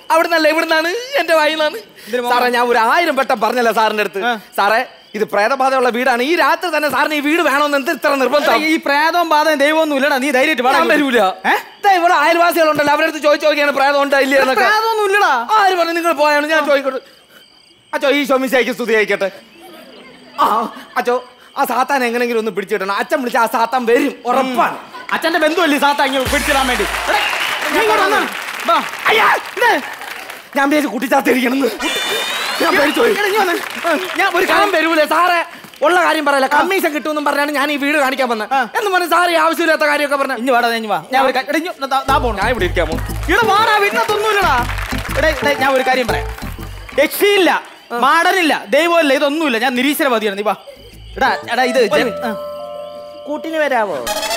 അവിടുന്നല്ല ഇവിടുന്നാണ് എന്റെ വായിന്നാണ് സാറേ ഞാൻ ഒരു ആയിരം വട്ടം പറഞ്ഞല്ലോ സാറിന്റെ അടുത്ത് സാറേ ഇത് പ്രേതബാധയുള്ള വീടാണ് ഈ രാത്രി തന്നെ സാറിന് ഈ വീട് വേണമെന്ന് എന്ത് ഇത്ര നിർബന്ധം ഈ പ്രേതവും ബാധയും ദൈവമൊന്നും ഇല്ലടാ നീ ധൈര്യമായിട്ട് ഞാൻ വാടാ വരൂല ദേ ഇവിടെ അയൽവാസികളുണ്ടല്ലോ അവരുടെ അടുത്ത് ചോദിച്ചു നോക്കിയാണ് പ്രേതം ഉണ്ടോ ഇല്ലേ എന്നൊക്കെ പ്രേതമൊന്നും ഇല്ലടാ ആര് പറഞ്ഞു നിങ്ങൾ പോയാണ് ഞാൻ ചോദിക്കട്ടെ അച്ചോ ഈ ശോമിശയ്ക്ക് സ്തുതി അയക്കട്ടെ ആ അച്ചോ ആ സാത്താൻ എങ്ങനെങ്കിലും ഒന്ന് പിടിച്ചിടണം അച്ഛൻ വിളിച്ച ആ സാത്താൻ വരും ഉറപ്പാണ് അച്ഛന്റെ ബന്ധുവല്ലേ ഈ സാത്ത ഇങ്ങനെ പിടിച്ചിടാൻ വേണ്ടി എടാ, നീ ഇങ്ങോട്ട് വന്നാ. വാ. അയ്യാ, ഇത്. ഞാൻ പേര് കുട്ടിച്ചാത്തിരിക്കണം ഞാൻ പേടിച്ചു പോയി. എടാ, ഇങ്ങ് വന്നേ. ഞാൻ ഒരു കാര്യം വരൂലേ സാറേ ഉള്ള കാര്യം പറയല കമ്മീഷൻ കിട്ടുമെന്നും പറഞ്ഞാണ് ഞാൻ ഈ വീട് കാണിക്കാൻ വന്നത് എന്ന് പറഞ്ഞ് സാറ് ഈ ആവശ്യമില്ലാത്ത കാര്യമൊക്കെ പറഞ്ഞ ഇഞ്ഞ് വാടാ ഇഞ്ഞ് വാ ഞാൻ ഒരു കാ- എടാ, ഇഞ്ഞ് ദാ- ദാ പോണു ഞാൻ ഇവിടെ ഇരിക്കാമോ ഇവിടെ വാടാ വീട്ടിനകത്തൊന്നുമില്ലടാ എടേ എടേ, ഞാൻ ഒരു കാര്യം പറയാം യക്ഷിയില്ല മാടനില്ല ദൈവമില്ല ഇതൊന്നുമില്ല ഞാൻ നിരീശ്വരവാദിയാണ് നീ വാ എടാ എടാ ഇത് ജെ- ആ. കൂട്ടിന് വരാവോ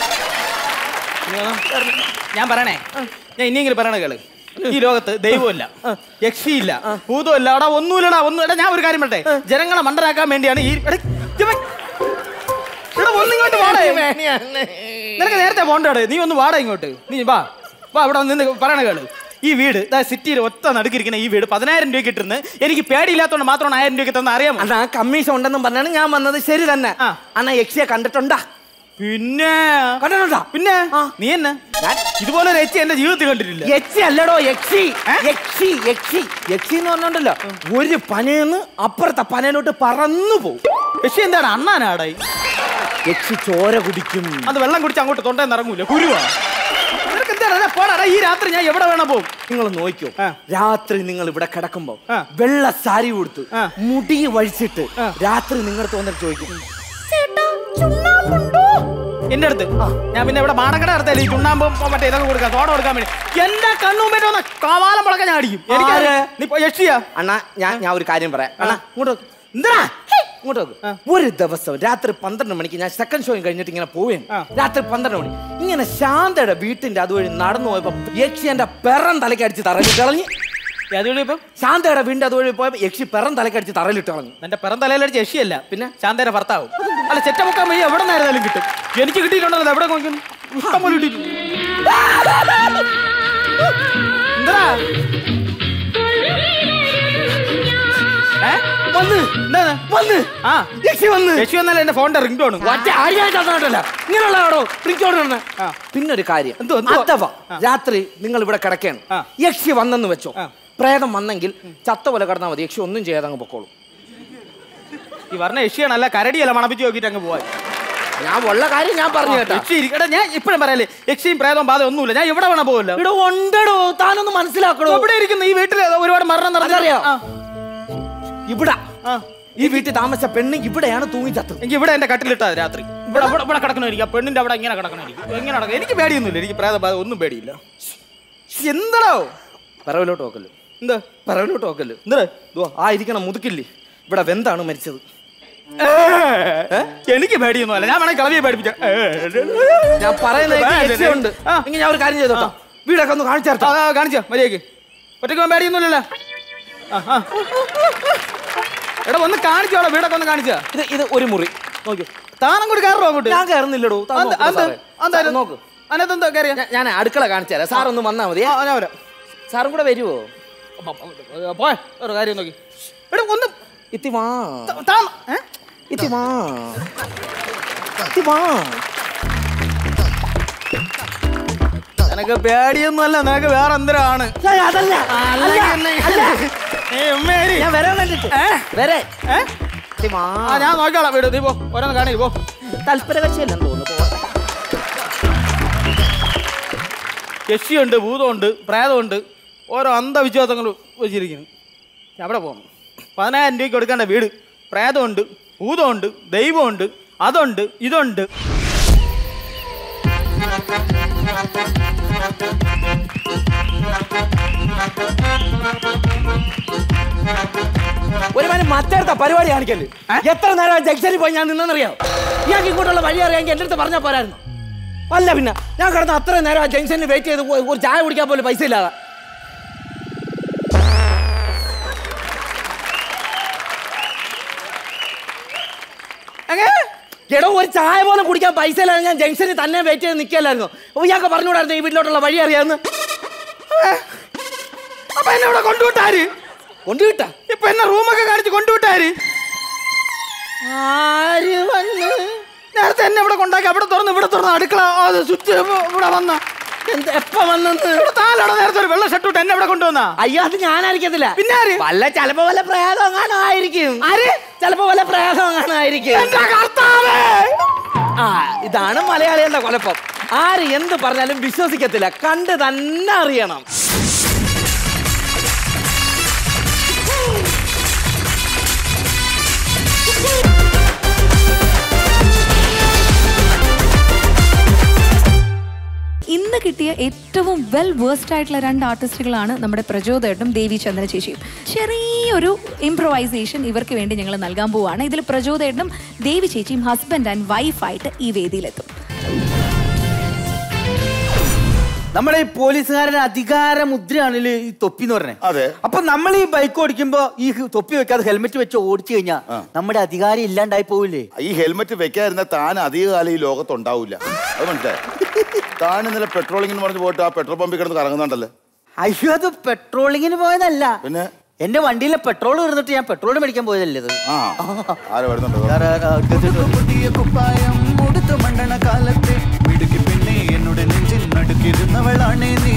ഞാൻ പറയണേ ഞാൻ ഇനിയെങ്കിലും പറയണ കേള് ഈ ലോകത്ത് ദൈവമില്ല യക്ഷിയില്ല ഭൂതമില്ല അവിടെ ഒന്നുമില്ലടാ ഒന്നും എടാ ഞാൻ ഒരു കാര്യം പറയട്ടെ ജനങ്ങളെ മണ്ടരാക്കാൻ വേണ്ടിയാണ് ഈ എടാ, ഇവൻ- എടാ, ഒന്നിങ്ങോട്ട് വാടേ നിനക്ക് നേരത്തെ പോണ്ടാട് നീ ഒന്ന് വാടാ ഇങ്ങോട്ട് നീ വാ വാ ഇവിടെ നിന്ന് പറയണ കേള് ഈ വീട് ഇതാ സിറ്റിയിൽ ഒത്ത നടുക്കിരിക്കുന്ന ഈ വീട് പതിനായിരം രൂപ കിട്ടുന്നത് എനിക്ക് പേടിയില്ലാത്തതുകൊണ്ട് മാത്രമാണ് ആയിരം രൂപ തന്നെ അറിയാമോ അണ്ണാ കമ്മീഷൻ ഉണ്ടെന്നും പറഞ്ഞാണ് ഞാൻ വന്നത് ശരി തന്നെ ആ. അണ്ണാ യക്ഷിയെ കണ്ടിട്ടുണ്ടാ പിന്നെ കണ്ടിട്ടുണ്ടാ പിന്നെ ആ. നീ എന്നെ ഇതുപോലെ ഒരു എച്ചി എന്റെ ജീവിതത്തിൽ കണ്ടിട്ടില്ല യക്ഷി അല്ലടോ യക്ഷി യക്ഷി യക്ഷി യക്ഷി എന്ന് പറഞ്ഞോണ്ടല്ലോ ഒരു പനയെന്ന് അപ്പുറത്തെ പനയിലോട്ട് പറന്നു പോകും യക്ഷി എന്താണ് അണ്ണാനാടായി യക്ഷി ചോര കുടിക്കും അത് വെള്ളം കുടിച്ച് അങ്ങോട്ട് തൊണ്ടേന്ന് ഇറങ്ങൂല കുരുവാ നിനക്ക് എന്താണ് അതെ, പോടാ എടാ, ഈ രാത്രി ഞാൻ എവിടെ വേണം പോകും നിങ്ങൾ നോക്കിയോ ആ. രാത്രി നിങ്ങൾ ഇവിടെ കിടക്കുമ്പോ ആ. വെള്ള സാരി കൊടുത്ത് ആ. മുടി വഴിച്ചിട്ട് ആ. രാത്രി നിങ്ങൾ തോന്നിട്ട് ചോദിക്കും എന്റെ അടുത്ത് ഞാൻ പിന്നെ ഇവിടെ മാടക്കട അടുത്തല്ലേ ഈ ചുണ്ണാമ്പും മറ്റേ ഇതൊക്കെ കൊടുക്കാൻ തോട കൊടുക്കാൻ വേണ്ടി എന്റെ കണ്ണും പറ്റി വന്ന കവാലം മുളക്ക ഞാൻ അടിക്കും എനിക്ക് ആര്? നീ ഇപ്പൊ യക്ഷിയാ അണ്ണാ ഞാൻ ഞാൻ ഒരു കാര്യം പറയാം അണ്ണാ ഇങ്ങോട്ട് നോക്ക്. എന്താ ഇങ്ങോട്ട് നോക്ക്. ഒരു ദിവസം രാത്രി പന്ത്രണ്ട് മണിക്ക് ഞാൻ സെക്കൻഡ് ഷോ കഴിഞ്ഞിട്ട് ഇങ്ങനെ പോവുകയാണ് ആ. രാത്രി പന്ത്രണ്ട് മണി ഇങ്ങനെ ശാന്തയുടെ വീട്ടിന്റെ അതുവഴി നടന്നു പോയപ്പോ യക്ഷി എന്റെ പെറം തലയ്ക്ക് അടിച്ച് തറയിലിട്ട് കളഞ്ഞു അതുകൊണ്ട് ഇപ്പം ശാന്തയുടെ വീടിന്റെ അതുവഴി പോയപ്പോ യക്ഷി പെറം തലയ്ക്ക് അടിച്ച് തറയിലിട്ട് കളഞ്ഞു എന്റെ പിറം തലയിലടിച്ച് യക്ഷിയല്ല പിന്നെ ശാന്തേരെ ഭർത്താവും അല്ല ചെറ്റ മുക്കാൻ വഴി എവിടെ നിന്നായിരുന്നാലും കിട്ടും എനിക്ക് കിട്ടിയിട്ടുണ്ടല്ലോ എവിടെ നോക്കുന്നു ഇഷ്ടം പോലെ കിട്ടിയിട്ടുണ്ട് എന്താ വന്ന് എന്താണ് വന്ന് ആ യക്ഷി വന്ന് യക്ഷി വന്നല്ല എന്റെ ഫോണിന്റെ റിംഗ് ടോൺ ഒറ്റ അടിയായിട്ടല്ല ഇങ്ങനെയുള്ളതാണോ പ്രിക്കോടാണ് ആ. പിന്നെ ഒരു കാര്യം എന്തോ, എന്തോ? അഥവാ ആ. രാത്രി നിങ്ങൾ ഇവിടെ കിടക്കണം ആ. യക്ഷി വന്നെന്ന് വെച്ചോ ആ. പ്രേതം വന്നെങ്കിൽ ചത്ത പോലെ കിടന്നാൽ മതി യക്ഷി ഒന്നും ചെയ്യാതെ അങ്ങ് പൊക്കോളും ഈ പറഞ്ഞ യക്ഷിയാണ് അല്ല കരടിയല്ല മണപ്പിച്ച് നോക്കിയിട്ട് അങ്ങ് പോവാൻ ഞാൻ ഉള്ള കാര്യം ഞാൻ പറഞ്ഞു കേട്ടോ യക്ഷി ഇരിക്ക- എടാ, ഞാൻ ഇപ്പഴും പറയല്ലേ യക്ഷിയും പ്രേതവും ബാധ ഒന്നുമില്ല ഞാൻ എവിടെ വേണം പോകില്ല ഇവിടെ ഉണ്ടടോ താനൊന്ന് മനസ്സിലാക്കണോ എവിടെ ഇരിക്കുന്നു ഈ വീട്ടിൽ ഒരുപാട് മരണം അതറിയോ? നടന്നറിയാം ഇവിടെ ആ ഈ വീട്ടിൽ താമസിച്ച പെണ്ണ് ഇവിടെയാണ് തൂങ്ങി ചത്തത് എനിക്ക് ഇവിടെ എന്റെ കട്ടിലിട്ടാ രാത്രി ഇവിടെ ഇവിടെ ഇവിടെ കിടക്കണമായിരിക്കും ആ പെണ്ണിന്റെ അവിടെ ഇങ്ങനെ കിടക്കണമായിരിക്കും എങ്ങനെ നടക്കും എനിക്ക് പേടിയൊന്നുമില്ല എനിക്ക് പ്രേത ബാധ ഒന്നും പേടിയില്ല എന്താണോ പിറവിലോട്ട് നോക്കല്ലോ എന്താ പിറവിലോട്ട് നോക്കല്ലോ എന്താ ദോ, ആ ഇരിക്കണം മുതുക്കില്ലേ ഇവിടെ വെന്താണ് മരിച്ചത് എനിക്ക് പേടിയൊന്നുമല്ല ഞാൻ വേണമെങ്കിൽ കളവിയെ പേടിപ്പിക്കാം ഞാൻ പറയുന്നത് ഉണ്ട് ആ. എങ്കിൽ ഞാൻ ഒരു കാര്യം ചെയ്തോട്ടോ വീടൊക്കെ ഒന്ന് കാണിച്ചു തരട്ടോ കാണിച്ചോ മര്യാദക്ക് ഒറ്റയ്ക്ക് പോകാൻ പേടിയൊന്നുമില്ലല്ലോ ആ, ആ. എടാ ഒന്ന് കാണിച്ചോടാ വീടൊക്കെ ഒന്ന് കാണിച്ചാ ഇത് ഇത് ഒരു മുറി നോക്കി താനം കൂടി കയറോ അങ്ങോട്ട് ഞാൻ കയറുന്നില്ലടോ താൻ അത് നോക്ക് അത് സാറേ. അതെന്തായാലും സാർ നോക്ക് അതിനകത്ത് എന്താ കയറിയ ഞാൻ- ഞാൻ അടുക്കള കാണിച്ചു തരാം സാർ ഒന്ന് വന്നാ മതി ഞാൻ വരാം സാറും കൂടെ വരുവോ പോയ ഒരു കാര്യം നോക്കി എടാ ഒന്ന് ഇത്തി വാ ത- താ ഏ? ഇത്തി വാ ഇത്തി വാ നിനക്ക് പേടിയൊന്നുമല്ല നിനക്ക് വേറെ എന്തരാണ് ഏയ്, അതല്ല അല്ല, അല്ല. ഞാൻ വരാൻ വേണ്ടിട്ട് വരെ ഇത്തി വാ ആ ഞാൻ നോക്കിക്കോളാം വീട് നീ പോ ഓരോന്ന് കാണി പോ തൽപര കക്ഷിയല്ലെന്ന് തോന്നുന്നു പോവാം. യക്ഷിയുണ്ട് ഭൂതമുണ്ട് പ്രേതമുണ്ട് ഓരോ അന്ധവിശ്വാസങ്ങൾ വെച്ചിരിക്കുന്നു അവിടെ പോകണം പതിനായിരം രൂപയ്ക്ക് കൊടുക്കേണ്ട വീട് പ്രേതമുണ്ട് ഭൂതമുണ്ട് ദൈവമുണ്ട് അതുണ്ട് ഇതുണ്ട് ഒരു മണി മറ്റടുത്ത പരിപാടി കാണിക്കല് എത്ര നേരം ജംഗ്ഷനിൽ പോയി ഞാൻ നിന്നെന്നറിയാം ഇയാൾക്ക് ഇങ്ങോട്ടുള്ള വഴി അറിയാമെങ്കിൽ എൻ്റെ അടുത്ത് പറഞ്ഞാൽ പോരായിരുന്നു അല്ല പിന്നെ ഞാൻ കിടന്ന് അത്ര നേരം ആ ജംഗ്ഷനിൽ വെയിറ്റ് ചെയ്ത് ഒരു- ഒരു ചായ കുടിക്കാൻ പോലും പൈസ ഇല്ലാതെ എടോ ഒരു ചായ പോലും കുടിക്കാൻ പൈസ ഇല്ലാതെ ഞാൻ ജംഗ്ഷനിൽ തന്നെ വെയിറ്റ് ചെയ്ത് നിൽക്കല്ലായിരുന്നു അപ്പോൾ ഇയാൾക്ക് പറഞ്ഞുകൂടായിരുന്നു ഈ വീട്ടിലോട്ടുള്ള വഴി അറിയാമെന്ന് അപ്പൊ എന്നെ ഇവിടെ കൊണ്ടുവിട്ടാര് കൊണ്ടുവിട്ടാ ഇപ്പൊ എന്നെ റൂമൊക്കെ കാണിച്ച് കൊണ്ടുവിട്ടാര് ആര് വന്ന് നേരത്തെ എന്നെ ഇവിടെ കൊണ്ടാക്കി അവിടെ തുറന്ന് ഇവിടെ തുറന്ന് അടുക്കള ആ, സ്വിച്ച് ഇവിടെ വന്ന എന്ത് എപ്പ വന്നെന്ന് ഇവിടെ താലവിടെ നേരത്തെ ഒരു വെള്ള ഷർട്ട് ഇട്ട് എന്നെ ഇവിടെ കൊണ്ടുവന്നാ അയ്യോ അത് ഞാനായിരിക്കത്തില്ല പിന്നെ ആര്? വല്ല ചിലപ്പോ വല്ല പ്രയാസം എങ്ങാനും ആയിരിക്കും ആര്? ചിലപ്പോ വല്ല പ്രയാസം എങ്ങാനും ആയിരിക്കും എന്റെ കർത്താവേ ആ ഇതാണ് മലയാളികളുടെ കുഴപ്പം ആര് എന്ത് പറഞ്ഞാലും വിശ്വസിക്കത്തില്ല കണ്ട് തന്നെ അറിയണം ഇന്ന് കിട്ടിയ ഏറ്റവും വെൽ വേഴ്സ്ഡ് ആയിട്ടുള്ള രണ്ട് ആർട്ടിസ്റ്റുകളാണ് നമ്മുടെ പ്രചോദേട്ടും ദേവി ചന്ദ്ര ചേച്ചിയും ചെറിയൊരു ഇംപ്രവൈസേഷൻ ഇവർക്ക് വേണ്ടി ഞങ്ങൾ നൽകാൻ പോവുകയാണ് ഇതിൽ പ്രചോദേട്ടനും ദേവി ചേച്ചിയും ഹസ്ബൻഡ് ആൻഡ് വൈഫായിട്ട് ഈ വേദിയിലെത്തും നമ്മുടെ ഈ പോലീസുകാരുടെ അധികാര മുദ്രയാണല്ലോ ഈ തൊപ്പി എന്ന് പറഞ്ഞത് അതെ. അപ്പൊ നമ്മൾ ഈ ബൈക്ക് ഓടിക്കുമ്പോ ഈ തൊപ്പി വെക്കാതെ ഹെൽമെറ്റ് വെച്ച് ഓടിച്ചു കഴിഞ്ഞാൽ നമ്മുടെ അധികാരം ഇല്ലാണ്ടായി പോവില്ലേ ഈ ഹെൽമെറ്റ് വെക്കാതിരുന്ന താൻ അധിക കാലം ഈ ലോകത്ത് ഉണ്ടാവില്ല അത് മനസ്സിലായി താൻ ഇന്നലെ പെട്രോളിംഗ് എന്ന് പറഞ്ഞ് പോയിട്ട് ആ പെട്രോൾ പമ്പിൽ കിടന്ന് കറങ്ങുന്നുണ്ടല്ലോ അയ്യോ അത് പെട്രോളിങ്ങിന് പോയതല്ല പിന്നെ എന്റെ വണ്ടിയിലെ പെട്രോൾ തീർന്നിട്ട് ഞാൻ പെട്രോൾ മേടിക്കാൻ പോയതല്ലേ ഇത് ആ ആരെ വരുന്നുണ്ടോ ആ, ആ, ആ, പുതിയ കുപ്പായം ഉടുത്തു മണ്ടണ കാലത്തെ മിടുക്കി പെണ്ണെ എന്നോട് നെഞ്ചിൽ നടുക്കിരുന്നവളാണേ നീ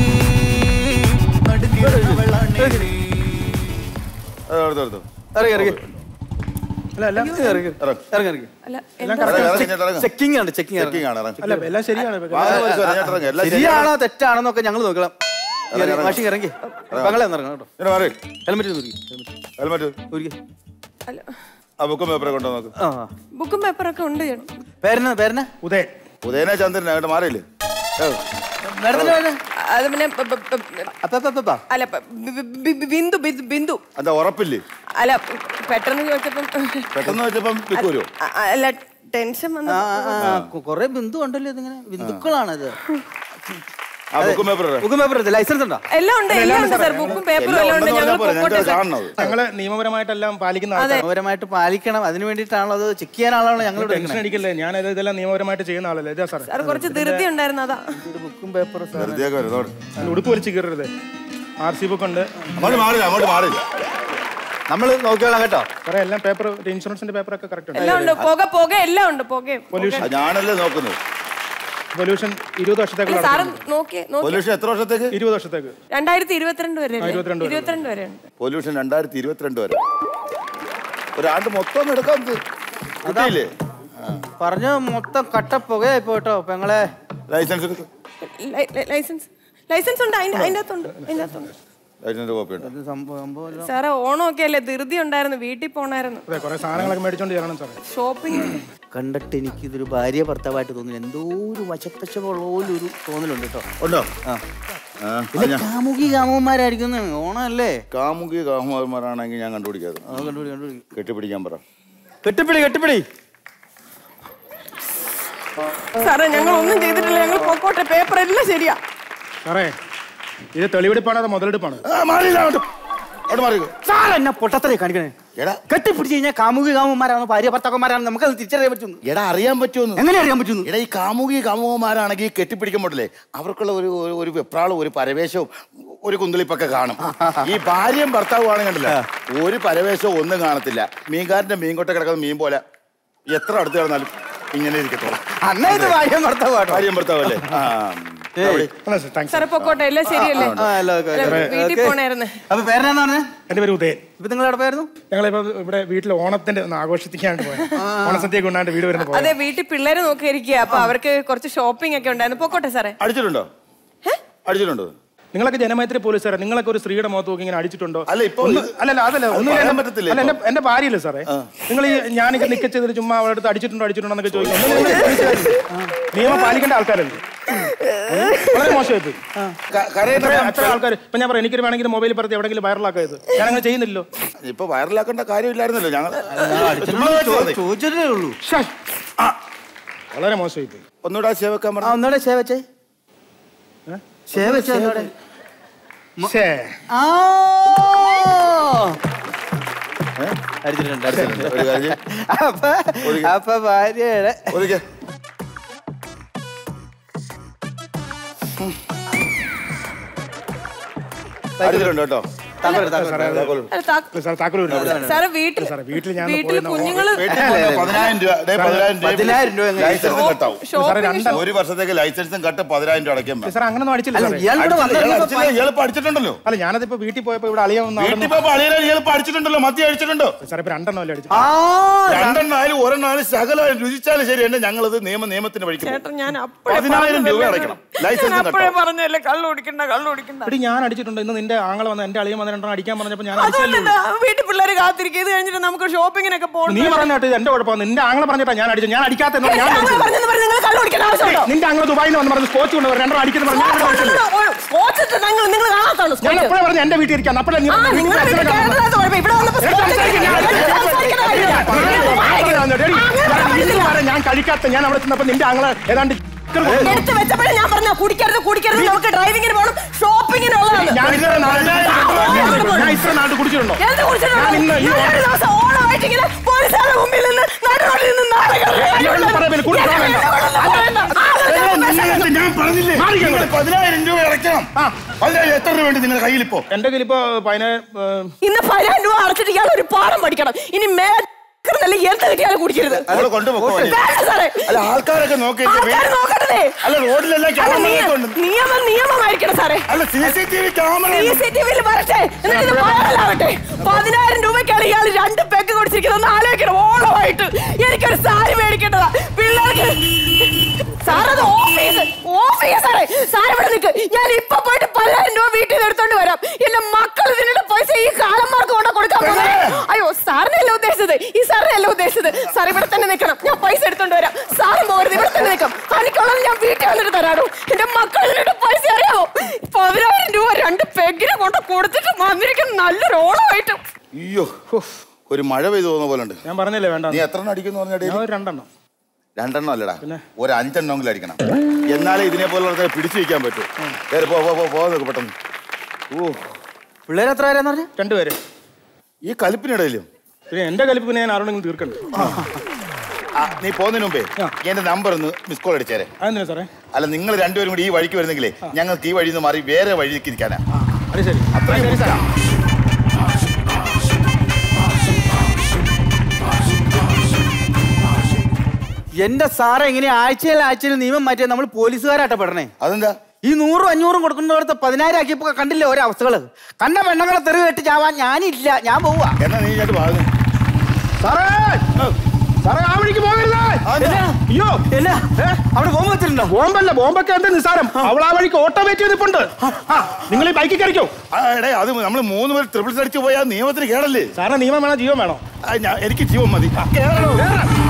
നടുക്കിരുന്നവളാണേ നീ അത് എടുത്തോ, എടുത്തോ. ഇറങ്ങി ഇറങ്ങി അല്ല അല്ല ഇറങ്ങി ഇറങ്ങി ഇറങ്ങ്. ഇറങ്ങി ഇറങ്ങ്, ഇറങ്ങ്, ഇങ്ങോട്ട് ഇറങ്ങ്. ചെക്കിംഗ് ആണ് ചെക്കിംഗ് Checking ആണ്, ഇറങ്ങ്. അല്ല എല്ലാം ശരിയാണ് വാ, വലിച്ച് വരാം, ഇങ്ങോട്ട് ഇറങ്ങ്. എല്ലാം ശരിയാണ്. ശരിയാണോ തെറ്റാണെന്നൊക്കെ ഞങ്ങൾ നോക്കണം ഇറങ്ങ്, ഇറങ്ങ്. മാഷി ഇറങ്ങി പങ്ങളെ ഇറങ്ങണം കേട്ടോ ഇങ്ങോട്ട് മാറി. ഹെൽമെറ്റ് നോക്കി ഹെൽമെറ്റ് ഊരിക്ക്. ആ ബുക്കും പേപ്പറെ കൊണ്ടു നോക്ക് ആ ബുക്കും പേപ്പറൊക്കെ ഉണ്ട് ചേട്ടാ പേരന പേരന ഉദയൻ ഉദയന ചന്ദ്രൻ അങ്ങോട്ട് മാറിയില്ലേ മേഡത്തിന്റെ പേര് അത് പിന്നെ ബ- ബ- ബ- അപ്പ അപ്പ, അപ്പ, അപ്പ. അല്ല ബ- ബി- ബി- ബി- ബിന്ദു ബി- ബിന്ദു എന്താ ഉറപ്പില്ലേ അല്ല പെട്ടെന്ന് ചോദിച്ചപ്പം പെട്ടെന്ന് വെച്ചപ്പം ബുക്ക് വരുമോ അ- അല്ല ടെൻഷൻ വന്നു ആ, ആ, ആ, കൊ- കൊറേ ബിന്ദു ഉണ്ടല്ലോ ഇതിങ്ങനെ ബിന്ദുക്കളാണ് ഇത് ആ ബുക്കും പേപ്പർ ബുക്കും പേപ്പർ എടുത്ത് ലൈസൻസ് ഉണ്ടോ എല്ലാം ഉണ്ട് എല്ലാം ഉണ്ട് സാർ ബുക്കും പേപ്പറും എല്ലാം എല്ലാം ഉണ്ട് ഉണ്ടെന്ന് ഞങ്ങൾ പറഞ്ഞാൽ പോരെ പൊക്കോട്ടെ ഞങ്ങൾക്ക് സാർ കാണണത് ഞങ്ങള് നിയമപരമായിട്ടെല്ലാം പാലിക്കുന്ന ആൾക്കാരാണ്. നിയമപരമായിട്ട് പാലിക്കണം അതിന് വേണ്ടിയിട്ടാണല്ലോ അത് ചെക്ക് ചെയ്യാനാണല്ലോ ഞങ്ങൾ ടെൻഷൻ അടിക്കല്ലേ ഞാൻ ഇത് ഇതെല്ലാം നിയമപരമായിട്ട് ചെയ്യുന്ന ആളല്ലേ ഇതാ സാറേ സാർ കുറച്ച് ധൃതി ഉണ്ടായിരുന്നു അതാ ബുക്കും പേപ്പറും വെറുതെ വരുന്നോട് അതിന് ഉടുപ്പ് വലിച്ച് കയറരുത് ആർ സി ബുക്ക് ഉണ്ട് അങ്ങോട്ട് മാറില്ല അങ്ങോട്ട് മാറില്ല നമ്മൾ നോക്കിയോളാം കേട്ടോ സാറേ എല്ലാം പേപ്പർ ഇൻഷുറൻസിന്റെ പേപ്പർ ഒക്കെ കറക്റ്റ് ഉണ്ട് എല്ലാം ഉണ്ട് പുക പുക എല്ലാം ഉണ്ട് പുകയും പൊല്യൂഷൻ ആ, ഞാനല്ലേ നോക്കുന്നത് പൊല്യൂഷൻ ഇരുപത് അല്ല വർഷത്തേക്കുള്ള സാറ് നോക്കിയേ നോക്കി പൊല്യൂഷൻ എത്ര വർഷത്തേക്ക് ഇരുപത് വർഷത്തേക്ക് രണ്ടായിരത്തി ഇരുപത്തിരണ്ട് വരെ അല്ലേ? ഇരുപത്തിരണ്ട് വരെ. ഇരുപത്തിരണ്ട് വരെ ഉണ്ട് പൊല്യൂഷൻ രണ്ടായിരത്തി ഇരുപത്തിരണ്ട് വരെ ഒരാണ്ട് മൊത്തം ഒന്ന് എടുക്കാൻ കിട്ടിയില്ലേ പറഞ്ഞ മൊത്തം കട്ട പുകയായി പോട്ടോ പെങ്ങളെ ലൈസൻസ് എടുക്ക്. ലൈ- ലൈ- ലൈസൻസ് ലൈസൻസ് ഉണ്ട് അതിന്റെ അതിന്റെ അകത്തുണ്ട് അതിന്റെ അകത്തുണ്ട് ലൈസൻസ് കോപ്പി ഉണ്ട് ഇത് സംഭവം സംഭവം സാറേ ഓണമൊക്കെ അല്ലേ ധൃതി ഉണ്ടായിരുന്നു വീട്ടിൽ പോണായിരുന്നു അതെ കുറെ സാധനങ്ങളൊക്കെ മേടിച്ചോണ്ട് ചെല്ലണം സാറേ ഷോപ്പിംഗ് കണ്ടിട്ട് എനിക്ക് ഇതൊരു ഭാര്യ ഭർത്താവായിട്ട് തോന്നുന്നു എന്തോ ഒരു വശപ്പശമുള്ള ഒരു തോന്നലുണ്ട് കേട്ടോ ഉണ്ടോ ആ ആ, അത് പിന്നെ ഞാൻ- കാമുകി കാമുകന്മാരായിരിക്കും ഓണല്ലേ കാമുകി കാമുകന്മാരാണെങ്കിൽ ഞാൻ കണ്ടുപിടിക്കാതെ ആ, കണ്ടുപിടി കണ്ടുപിടി കെട്ടിപ്പിടിക്കാൻ പറ കെട്ടിപ്പിടി കെട്ടിപ്പിടി സാറേ ഞങ്ങൾ ഒന്നും ചെയ്തിട്ടില്ല ഞങ്ങൾ പൊക്കോട്ടെ പേപ്പർ എല്ലാം ശരിയാ സാറേ ഇത് തെളിവെടുപ്പാണ് അത് മുതലെടുപ്പാണ് ആ, മാറിയില്ല അങ്ങോട്ട് അവിടെ മാറി സാർ എന്നെ പൊട്ടത്തറേ കാണിക്കണേ എടാ കെട്ടിപ്പിടിച്ച് കഴിഞ്ഞാൽ കാമുകി കാമുകന്മാരാണോ ഭാര്യ ഭർത്താക്കന്മാരാണോ നമുക്ക് അത് തിരിച്ചറിയാൻ പറ്റുന്നു എടാ അറിയാൻ പറ്റുമെന്ന് എങ്ങനെ അറിയാൻ പറ്റുന്നു എടാ ഈ കാമുകി കാമുകന്മാരാണെങ്കിൽ കെട്ടിപ്പിടിക്കാൻ പറ്റില്ലേ അവർക്കുള്ള ഒരു ഒരു- ഒരു വെപ്രാളും ഒരു പരവേശവും ഒരു കുന്തളിപ്പൊക്കെ കാണും ഈ ഭാര്യയും ഭർത്താവും ആണെങ്കിലല്ല ഒരു പരവേശവും ഒന്നും കാണത്തില്ല മീൻകാരന്റെ മീൻകൊട്ട കിടക്കുന്ന മീൻ പോലെ എത്ര അടുത്ത് കിടന്നാലും ഇങ്ങനെ ഇരിക്കത്തോളൂ അന്നേ ഇത് ഭാര്യ ഭർത്താവാട്ടോ ഭാര്യയും ഭർത്താവല്ലേ ആ അവിടെ. താങ്ക്സ് സാറേ പൊക്കോട്ടെ എല്ലാം ശരിയല്ലേ ആ, എല്ലാം ഒക്കെ. അല്ല, വീട്ടിൽ ഓക്കേ. പോണായിരുന്നു അപ്പൊ പേരെന്നാ പറഞ്ഞേ എന്റെ പേര് ഉദയൻ ഇപ്പൊ നിങ്ങൾ എവിടെ പോയായിരുന്നു ഞങ്ങളിപ്പോ ഇവിടെ വീട്ടിൽ ഓണത്തിന്റെ ഒന്ന് ആഘോഷിക്കാണ്ട് പോയത് ഓണസദ്യയൊക്കെ ഉണ്ടാണ്ട് വീട് വരുന്ന പോയത് അതെ വീട്ടിൽ പിള്ളേരെ നോക്കിയിരിക്കുക അപ്പൊ അവർക്ക് കുറച്ച് ഷോപ്പിംഗ് ഒക്കെ ഉണ്ടായിരുന്നു പൊക്കോട്ടെ സാറേ അടിച്ചിട്ടുണ്ടോ അടിച്ചിട്ടുണ്ടോ നിങ്ങളൊക്കെ ജനമൈത്രി പോലീസുകാരാ നിങ്ങളൊക്കെ ഒരു സ്ത്രീയുടെ മുഖത്ത് നോക്കി ഇങ്ങനെ അടിച്ചിട്ടുണ്ടോ അല്ല, ഇപ്പൊ ഒന്ന് ഇത് അല്ലല്ല അതല്ല അത് ഒന്നും പറയാൻ എന്റെ- പറ്റത്തില്ല അല്ല ഇപ്പൊ. എന്റെ എന്റെ ഭാര്യയല്ലേ സാറേ നിങ്ങൾ ഈ ഞാനിങ്ങനെ നിക്ക ചെയ്തിട്ട് ചുമ്മാ അവളുടെ അടുത്ത് അടിച്ചിട്ടുണ്ടോ അടിച്ചിട്ടുണ്ടോ എന്നൊക്കെ ചോദിക്കും ഒന്നും നിങ്ങൾ പോലീസുകാരല്ലേ? നിയമം പാലിക്കേണ്ട ആൾക്കാരല്ലേ വളരെ മോശമായി പോയി ക- കരയുന്ന എത്ര ആൾക്കാർ ഇപ്പൊ ഞാൻ പറയാം എനിക്കൊരു വേണമെങ്കിൽ മൊബൈൽ പറഞ്ഞ് എവിടെയെങ്കിലും വൈറലാക്കരുത് ഞാൻ അങ്ങനെ ചെയ്യുന്നില്ലല്ലോ ഇപ്പൊ വൈറലാക്കേണ്ട കാര്യമില്ലായിരുന്നല്ലോ ഞങ്ങൾ ചോദിച്ചിട്ടേ ഉള്ളൂ ശ്ശേ. ആ. വളരെ മോശമായി പോയി ഒന്നുകൂടെ ആ സേവക്കാൻ ആ പറഞ്ഞു ഒന്നോടെ ഷേ വെച്ചേ ഷേ വെച്ചേ ഒന്നൂടെ. ശ്ശേ. ആ അടിച്ചിട്ടുണ്ട് അടിച്ചിട്ടുണ്ട് ഒരു കാര്യം ചെയ്യ്. അപ്പൊ ഒതുക്കി. അപ്പൊ ഭാര്യയുടെ ഒതുക്കെ അടിച്ചിട്ടുണ്ട് കേട്ടോ താക്കോല്, താക്കോല്. താക്കോല്. അല്ല, താ- സാർ താക്കോൽ സാറേ വീട്ടിൽ സാറേ, വീട്ടിൽ ഞാൻ വീട്ടിൽ പോയി നോ- കുഞ്ഞുങ്ങള് വീട്ടിൽ പോയി പതിനായിരം രൂപ ദേ പതിനായിരം രൂപ പതിനായിരം രൂപ എങ്ങനെ? ലൈസൻസും കട്ടാവും ഷോപ്പിംഗ് ഒരു വർഷത്തേക്ക് ലൈസൻസും കട്ട് പതിനായിരം രൂപ അടയ്ക്കാൻ സാർ അങ്ങനെ ഒന്നും അടിച്ചില്ല അല്ല സാറേ. ഇയാൾ ഇവിടെ അടിച്ചില്ല, ഇയാൾ അടിച്ചില്ല, വന്നില്ല ഇയാൾ ഇപ്പൊ അടിച്ചിട്ടുണ്ടല്ലോ അല്ല ഞാനതിപ്പോ വീട്ടിൽ പോയപ്പോ ഇവിടെ അളിയ വന്ന് വീട്ടിൽ ഇപ്പൊ പള്ളിയിലെ ഇയാൾ ഇപ്പൊ അടിച്ചിട്ടുണ്ടല്ലോ മദ്യം അടിച്ചിട്ടുണ്ടോ സാറേ ഇപ്പൊ രണ്ടെണ്ണം അല്ലേ അടിച്ചു ആ രണ്ടെണ്ണായാലും ഒരെണ്ണായാലും ശകലം രുചിച്ചാലും ശരി എന്നെ ഞങ്ങളത് നിയമ നിയമത്തിന് വഴിക്ക് പോകും. ചേട്ടൻ ഞാൻ അപ്പോഴേ പതിനായിരം രൂപ പറഞ്ഞതല്ലേ അടയ്ക്കണം. ഞാൻ ലൈസൻസും അപ്പോഴേ കട്ടോ. പറഞ്ഞല്ലേ കള്ളു കുടിക്കണ്ട കള്ളു കുടിക്കണ്ട എടി ഞാൻ അടിച്ചിട്ടുണ്ട് ഇന്ന് നിന്റെ ആങ്ങളെ വന്ന് എന്റെ അളിയൻ വന്ന് രണ്ടെണ്ണം അടിക്കാൻ പറഞ്ഞപ്പോ ഞാൻ അടിച്ചല്ലേ അതുകൊണ്ടെന്താ വീട്ടിൽ പിള്ളേര് കാത്തിരിക്കും ഇത് കഴിഞ്ഞിട്ട് നമുക്ക് ഷോപ്പിങ്ങിനൊക്കെ പോകണം നീ പറഞ്ഞിട്ട് എന്റെ കുഴപ്പം നിന്റെ ആങ്ങളെ പറഞ്ഞിട്ടാ ഞാൻ അടിച്ചു ഞാൻ അടിക്കാത്ത എന്നോട് ഞാൻ അടിച്ചത്. പറഞ്ഞെന്ന് പറഞ്ഞ് നിങ്ങൾ കള്ളു കുടിക്കേണ്ട ആവശ്യമുണ്ടോ നിന്റെ ആങ്ങളെ ദുബായിൽ നിന്ന് പറഞ്ഞ് സ്കോച്ച് കൊണ്ട് രണ്ടെണ്ണം അടിക്കുന്നു പറഞ്ഞു ഞാൻ അടിച്ചല്ലേ സ്പോർട്സ് നിങ്ങൾ നിങ്ങൾ കാണാത്തുള്ളൂ ഞാൻ എപ്പോഴാ പറഞ്ഞു എന്റെ വീട്ടിൽ ഇരിക്കാൻ അപ്പോഴേ നീ ആ പറഞ്ഞു, നിങ്ങൾ വീട്ടിൽ വീട്ടിൽ അച്ഛനെ കാണാൻ കേരളത്തിനകത്ത് കുഴപ്പം ഇവിടെ വന്നപ്പോ എടുത്ത് സംസാരിക്കാൻ ഞാൻ അങ്ങനെ സംസാരിക്കേണ്ട കാര്യമില്ല. ഞാൻ ഇന്ന് വരെ ഞാൻ കഴിക്കാത്ത ഞാൻ അവിടെ ചെന്നപ്പോ നിന്റെ ആങ്ങളെ ഏതാണ്ട് ചിക്കൻ കൊണ്ടുവന്നു. എടുത്ത് വെച്ചപ്പോഴേ ഞാൻ പറഞ്ഞ കുടിക്കരുത് കുടിക്കരുത് നമുക്ക് ഡ്രൈവിങ്ങിന് പോകണം ഷോപ്പിങ്ങിന് ഉള്ളതാണ് ഞാൻ ഇത്ര നാള് ഞാൻ ഇത്ര നാട്ട് കുടിച്ചിട്ടുണ്ടോ എന്ത് കുടിച്ചിട്ടുണ്ടോ? ഞാൻ ഇന്ന് ഈ ഞാൻ ഒരു ദിവസം ഓണമായിട്ട് ഇങ്ങനെ പോലീസുകാരുടെ മുമ്പിൽ നിന്ന് നടുറോഡിൽ നിന്ന് നാടകം ഇയാളോട് പറയാൻ കുടിക്കാൻ വേണ്ട. നിങ്ങൾക്ക് ഞാൻ പറഞ്ഞില്ലേ മാറിക്കോ നിങ്ങൾ പതിനായിരം രൂപ അടയ്ക്കണം പതിനായിരം എത്ര രൂപ ഉണ്ട് നിങ്ങളുടെ കയ്യിലിപ്പോ എന്റെ കയ്യിൽ ഇപ്പൊ പതിനായിരം ഇന്ന് പതിനായിരം രൂപ അടച്ചിട്ട് ഇയാൾ ഒരു പാഠം പഠിക്കണം ഇനി മേലെ എന്ത് കിട്ടിയാലും കുടിക്കരുത് അവളെ കൊണ്ടുപോക്കോ വേണ്ട സാറേ അല്ല ആൾക്കാരൊക്കെ നോക്കി ആൾക്കാർ നോക്കട്ടെ അല്ല റോഡിലെല്ലാം അല്ല, ക്യാമറ നിയ- ഉണ്ട് നിയമം നിയമമായിരിക്കണം സാറേ അല്ല C C T V camera C C T വിയിൽ വരട്ടെ എന്നിട്ട് ഇത് വൈറലാവട്ടെ പതിനായിരം രൂപയ്ക്കാണ് ഇയാൾ രണ്ട് പെഗ് കൊടുത്തിരിക്കുന്നത് ഒന്ന് ആലോചിക്കണം ഓണമായിട്ട് എനിക്കൊരു സാരി മേടിക്കേണ്ടതാ പിള്ളേർക്ക് സാറത് ഓഫീസ് ഓഫീസ് സാറേ സാർ ഇവിടെ നിൽക്ക് ഞാൻ ഇപ്പൊ പോയിട്ട് പതിനായിരം രൂപ വീട്ടിൽ നിന്ന് എടുത്തോണ്ട് വരാം എന്റെ മക്കൾ ഇതിനുള്ള പൈസ ഈ കാലന്മാർക്ക് കൊണ്ട് കൊടുക്കാൻ പോകുന്നത് അയ്യോ സാറിനല്ല ഉദ്ദേശിച്ചത് ഈ സാറിനല്ല ഉദ്ദേശിച്ചത് സാർ ഇവിടെ തന്നെ നിൽക്കണം ഞാൻ പൈസ എടുത്തോണ്ട് വരാം സാറും പോകരുത് ഇവിടെ തന്നെ നിൽക്കാം തനിക്കുള്ളത് ഞാൻ വീട്ടിൽ വന്നിട്ട് തരാടോ എന്റെ മക്കൾ ഇതിനുള്ള പൈസ അറിയാമോ പതിനായിരം രൂപ രണ്ട് പെഗിനെ കൊണ്ട് കൊടുത്തിട്ട് വന്നിരിക്കുന്ന നല്ലൊരു ഓണമായിട്ട് അയ്യോ ഒരു മഴ പെയ്തു പോകുന്ന പോലെ ഉണ്ട് ഞാൻ പറഞ്ഞില്ലേ വേണ്ട നീ എത്ര അടിക്കുന്നു ഞാൻ പറഞ്ഞ ഒരു രണ്ടെണ്ണം രണ്ടെണ്ണം അല്ലടാ ഒരു അഞ്ചെണ്ണമെങ്കിലും അടിക്കണം എന്നാലേ ഇതിനെ പോലെ പിടിച്ചു വെക്കാൻ പറ്റൂ കേറി പോ പോ, പോ പോ നോക്ക് പെട്ടെന്ന് ഓ പിള്ളേർ എത്ര പേരെന്ന് പറഞ്ഞു രണ്ടുപേര് ഈ കലിപ്പിനിടയിലും പിന്നെ എന്റെ കലിപ്പ് പിന്നെ ഞാൻ ആരോടെങ്കിലും തീർക്കണ്ടേ ആ, നീ പോകുന്നതിന് മുമ്പേ എന്റെ നമ്പർ ഒന്ന് മിസ് കോൾ അടിച്ചേരെ അതെന്തിനാ സാറേ അല്ല നിങ്ങൾ രണ്ടുപേരും കൂടി ഈ വഴിക്ക് വരുന്നെങ്കിലേ ഞങ്ങൾക്ക് ഈ വഴിയിൽ നിന്ന് മാറി വേറെ വഴിക്ക് ഇരിക്കാനാ അത് ശരി അത്രയും ശരി സാറേ എന്റെ സാറേ ഇങ്ങനെ ആഴ്ചയിൽ ആഴ്ചയിൽ നിയമം മാറ്റിയാൽ നമ്മൾ പോലീസുകാരാട്ടെ പെടണേ അതെന്താ ഈ നൂറും അഞ്ഞൂറും കൊടുക്കുന്നവരത്തെ പതിനായിരം ആക്കിയപ്പോ കണ്ടില്ലേ ഓരോ അവസ്ഥകള് കണ്ട പെണ്ണുങ്ങളെ തെറി കെട്ടി ചാവാൻ ഞാനില്ല ഞാൻ പോവാ എന്നാ നീ ഇങ്ങോട്ട് വാങ്ങും സാറേ സാറേ ആ വഴിക്ക് പോകരുത് അയ്യോ എന്നാ അവിടെ ബോംബ് വെച്ചിട്ടുണ്ടോ ബോംബല്ല ബോംബൊക്കെ എന്ത് നിസാരം അവൾ ആ വഴിക്ക് ഓട്ടോമേറ്റ് ചെയ്തിട്ടുണ്ട് ആ നിങ്ങൾ ഈ ബൈക്കിൽ കയറിക്കോ എടേ അത് നമ്മൾ മൂന്ന് പേര് ട്രിപ്പിൾസ് അടിച്ച് പോയാൽ നിയമത്തിന് കേടല്ലേ സാറിന് നിയമം വേണോ ജീവൻ വേണോ ആ, ഞാൻ- എനിക്ക് ജീവൻ മതി കേറണോ?